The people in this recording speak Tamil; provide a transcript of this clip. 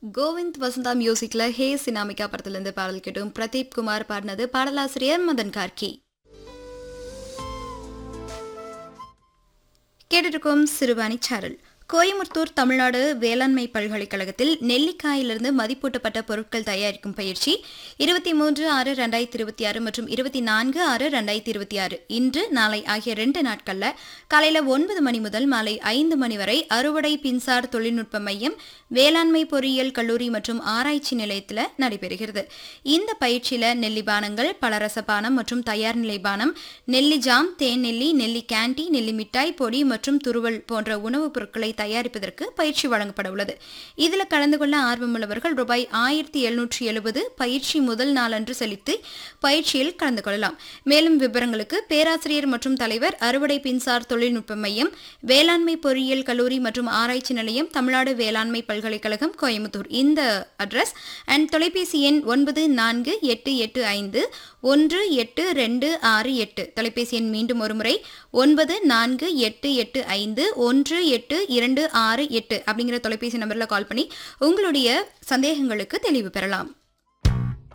கோவிந்த் வசந்தா மியூசிக்ல ஹே சினாமிகா படத்திலிருந்து பாடல் கேட்டும் பிரதீப் குமார் பாடினது பாடலாசிரியர் மதன் கார்கி கேட்டிருக்கும் சிறுவாணி சாரல் கோயமுத்தூர் தமிழ்நாடு வேளாண்மை பல்கலைக்கழகத்தில் நெல்லிக்காயிலிருந்து மதிப்பூட்டப்பட்ட பொருட்கள் தயாரிக்கும் பயிற்சி இருபத்தி மூன்று ஆறு ரெண்டாயிரத்தி இருபத்தி ஆறு மற்றும் இருபத்தி நான்கு ஆறு ரெண்டாயிரத்தி இருபத்தி ஆறு இன்று நாளை ஆகிய ரெண்டு நாட்கள்ல காலையில ஒன்பது மணி முதல் மாலை ஐந்து மணி வரை அறுவடை பின்சார் தொழில்நுட்ப மையம் வேளாண்மை பொறியியல் கல்லூரி மற்றும் ஆராய்ச்சி நிலையத்தில் நடைபெறுகிறது இந்த பயிற்சியில நெல்லி பானங்கள் பலரச பானம் மற்றும் தயார் நிலை பானம் நெல்லி ஜாம் தேன் நெல்லி நெல்லி கேண்டி நெல்லி மிட்டாய் பொடி மற்றும் துருவல் போன்ற உணவுப் பொருட்களை தயாரிப்பதற்கு பயிற்சி வழங்கப்பட உள்ளது இதில் கலந்து கொள்ள ஆர்வமுள்ளவர்கள் ரூபாய் ஆயிரத்தி எழுநூற்றி எழுபது பயிற்சி முதல் நாளன்று செலுத்தி பயிற்சியில் கலந்து கொள்ளலாம் மேலும் விவரங்களுக்கு பேராசிரியர் மற்றும் தலைவர் அறுவடை பின்சார் தொழில்நுட்ப மையம் வேளாண்மை பொறியியல் கல்லூரி மற்றும் ஆராய்ச்சி நிலையம் தமிழ்நாடு வேளாண்மை பல்கலைக்கழகம் கோயம்புத்தூர் இந்த அட்ரஸ் அண்ட் தொலைபேசி எண் ஒன்பது நான்கு எட்டு எட்டு ஐந்து ஒன்று எட்டு ரெண்டு ஆறு எட்டு தொலைபேசி எண் மீண்டும் ஒருமுறை ஒன்பது நான்கு எட்டு எட்டு ஐந்து ஒன்று எட்டு இரண்டு ஆறு எட்டு அப்படிங்கிற தொலைபேசி நம்பரில் கால் பண்ணி உங்களுடைய சந்தேகங்களுக்கு தெளிவு பெறலாம்